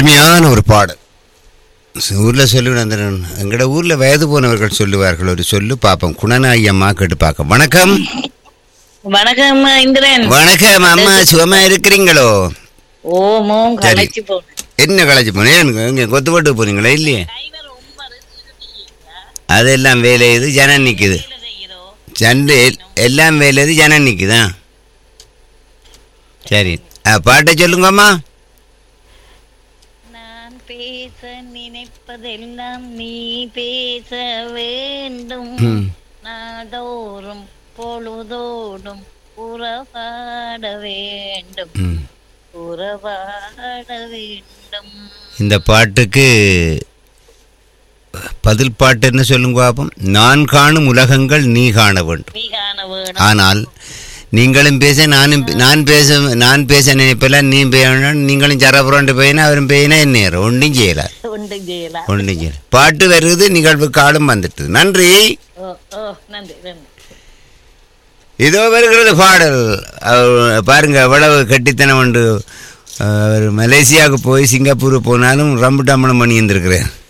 அருமையான ஒரு பாடல் ஊரில் சொல்லுவேன் அந்த எங்கட ஊரில் வயது போனவர்கள் சொல்லுவார்கள் ஒரு சொல்லு பார்ப்போம் குணநாயி அம்மா கேட்டு பார்க்க வணக்கம் வணக்கம் இந்திரன் வணக்கம் அம்மா சுகமா இருக்கிறீங்களோ ஓமோம் சரி. கலைச்சு போ என்ன களைச்சு போனேன் இங்கே கொத்து போட்டு போறீங்களா இல்லையே அதெல்லாம் வேலை இது ஜனம் நிற்குது சண்டை எல்லாம் வேலை இது ஜனம் நிற்குதா சரி ஆ, பாட்டை சொல்லுங்கம்மா நான் பேச நினைப்பதெல்லாம் நீ பேச வேண்டும் ம். நாடோறும் பொழுதோடும் உறவாட வேண்டும் ம். உறவாட வேண்டும் இந்த பாட்டுக்கு பதில் பாட்டு என்ன சொல்லுங்க பாப்போம் நான் காணும் உலகங்கள் நீ காண வேண்டும் நீ காண வேணும் ஆனால் நீங்களும் பேச நானும் பே- நான் பேச நான் பேச நினைப்பெல்லாம் நீ பேசணும் நீங்களும் சரபுரண்டு போயினா அவரும் போயினா என்ன ஒன்றும் செய்யலாம் ஒன்று செய்யலாம் ஒன்றும் செய்யல பாட்டு வருது நிகழ்வு காலம் வந்துட்டு நன்றி ஓ ஓ நன்றி நன்றி இதோ வருகிறது பாடல் அவர் பாருங்க எவ்வளவு கட்டித்தனம் உண்டு அவர் மலேசியாவுக்கு போய் சிங்கப்பூர் போனாலும் ரம்பு டம்மணம் பண்ணி இருந்திருக்கிறேன்